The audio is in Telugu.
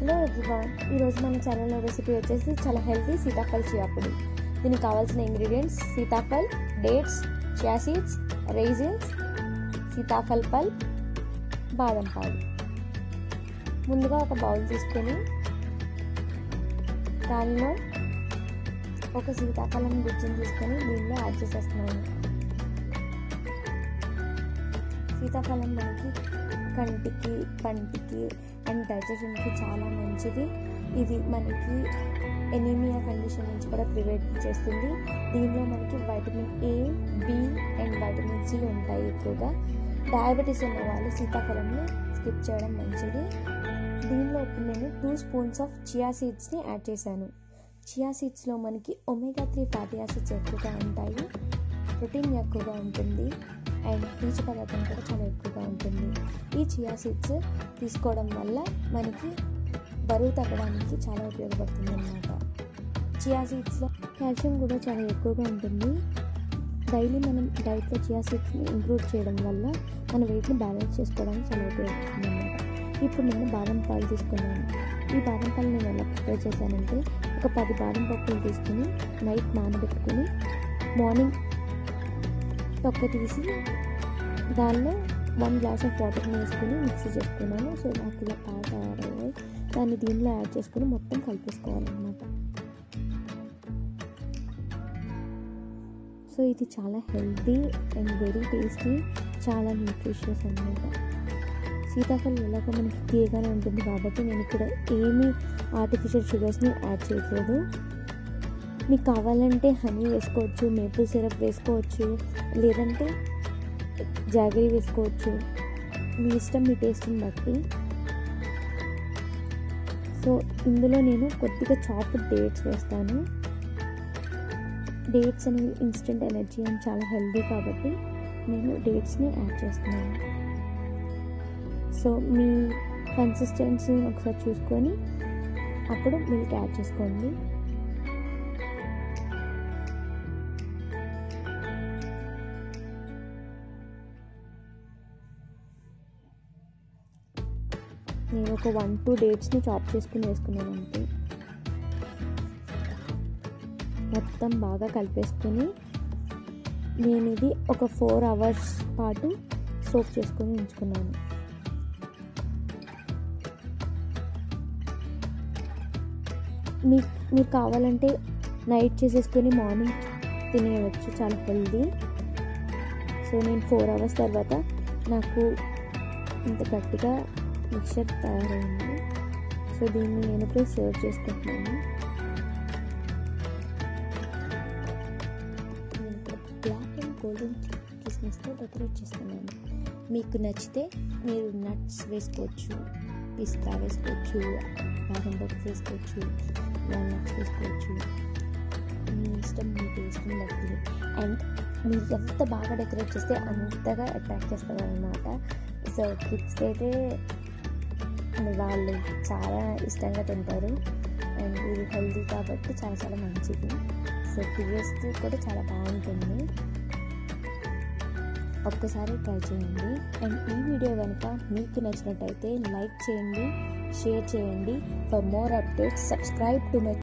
హలో ఎవ్రీవన్ ఈరోజు మన ఛానల్లో రెసిపీ వచ్చేసి చాలా హెల్తీ సీతాఫల్ చియాపుడి దీనికి కావాల్సిన ఇంగ్రీడియంట్స్ సీతాఫల్ డేట్స్ చియా సీడ్స్ రైజిన్స్ సీతాఫల్ పల్ బాదం పాలు ముందుగా ఒక బౌల్ తీసుకొని దానిలో ఒక సీతాఫలం గుజ్జుని తీసుకొని దీనిలో యాడ్ చేసేస్తున్నాను సీతాఫలం మనకి కంటికి పంటికి అండ్ డైజెషన్కి చాలా మంచిది ఇది మనకి ఎనీమియా కండిషన్ నుంచి కూడా ప్రివెంట్ చేస్తుంది దీనిలో మనకి vitamin A B and vitamin C ఉంటాయి ఎక్కువగా డయాబెటీస్ ఉన్న వాళ్ళు సీతాఫలంని స్కిప్ చేయడం మంచిది దీనిలో ఇప్పుడు నేను టూ స్పూన్స్ ఆఫ్ చియా సీడ్స్ని యాడ్ చేశాను చియా సీడ్స్లో మనకి ఒమేగా త్రీ ఫ్యాటీ యాసిడ్స్ ఎక్కువగా ఉంటాయి ప్రోటీన్ ఎక్కువగా ఉంటుంది అండ్ పీచు పదార్థం కూడా చాలా ఎక్కువగా ఉంటుంది ఈ చియా సీడ్స్ తీసుకోవడం వల్ల మనకి బరువు తగ్గడానికి చాలా ఉపయోగపడుతుంది అన్నమాట చియా సీడ్స్లో కాల్షియం కూడా చాలా ఎక్కువగా ఉంటుంది డైలీ మనం డైట్లో చియా సీడ్స్ని ఇంక్లూడ్ చేయడం వల్ల మన వెయిట్ని బ్యాలెన్స్ చేసుకోవడానికి చాలా ఉపయోగపడుతుంది అన్నమాట ఇప్పుడు నేను బాదం పాలు తీసుకున్నాను ఈ బాదం పాలు నేను ఎలా ప్రిపేర్ చేశానంటే ఒక పది బాదం పప్పులు తీసుకుని నైట్ నానబెట్టుకుని మార్నింగ్ తొక్క తీసి దానిలో వన్ గ్లాస్ ఆఫ్ వాటర్ని వేసుకుని మిక్సీ చేసుకున్నాను సో నాకు ఇలా పాలు తయారయ్యాయి దాన్ని దీనిలో యాడ్ చేసుకుని మొత్తం కలిపేసుకోవాలన్నమాట సో ఇది చాలా హెల్తీ అండ్ వెరీ టేస్టీ చాలా న్యూట్రిషియస్ అనమాట సీతాఫలం ఎలాగో మనకి తీయగానే ఉంటుంది కాబట్టి నేను ఇక్కడ ఏమీ ఆర్టిఫిషియల్ షుగర్స్ని యాడ్ చేయట్లేదు మీకు కావాలంటే హనీ వేసుకోవచ్చు మేపుల్ సిరప్ వేసుకోవచ్చు లేదంటే జాగరీ వేసుకోవచ్చు మీ ఇష్టం మీ టేస్ట్ని బట్టి సో ఇందులో నేను కొద్దిగా చాప్డ్ డేట్స్ వేస్తాను డేట్స్ అనేవి ఇన్స్టెంట్ ఎనర్జీ అని చాలా హెల్దీ కాబట్టి నేను డేట్స్ని యాడ్ చేస్తున్నాను సో మీ కన్సిస్టెన్సీని ఒకసారి చూసుకొని అప్పుడు మిల్క్ యాడ్ చేసుకోండి నేను ఒక వన్ టూ డేట్స్ని చాప్ చేసుకుని వేసుకున్నాను అంతే మొత్తం బాగా కలిపేసుకొని నేను ఇది ఒక ఫోర్ అవర్స్ పాటు సోప్ చేసుకొని ఉంచుకున్నాను మీకు మీకు కావాలంటే నైట్ చేసేసుకొని మార్నింగ్ తినేయవచ్చు చాలా హెల్దీ సో నేను ఫోర్ అవర్స్ తర్వాత నాకు ఇంత గట్టిగా మిక్చర్ తయారైంది సో దీన్ని నేను ఇప్పుడు సర్వ్ చేసుకుంటున్నాను నేను ఇక్కడ బ్లాక్ అండ్ గోల్డెన్ కిస్మిస్తో డెకరేట్ చేస్తున్నాను మీకు నచ్చితే మీరు నట్స్ వేసుకోవచ్చు పిస్తా వేసుకోవచ్చు బాదం పప్పు వేసుకోవచ్చు వాల్నట్స్ వేసుకోవచ్చు మీ ఇష్టం మీ టేస్ట్ని బట్టి అండ్ మీరు ఎంత బాగా డెకరేట్ చేస్తే అంతగా అట్రాక్ట్ చేస్తారు అనమాట సో కిడ్స్కి అయితే వాళ్ళు చాలా ఇష్టంగా తింటారు అండ్ ఇది హెల్దీ కాబట్టి చాలా చాలా మంచిది సో పిరియడ్స్కి కూడా చాలా బాగుంటుంది ఒక్కసారి ట్రై చేయండి అండ్ ఈ వీడియో కనుక మీకు నచ్చినట్టయితే లైక్ చేయండి షేర్ చేయండి for more updates subscribe to my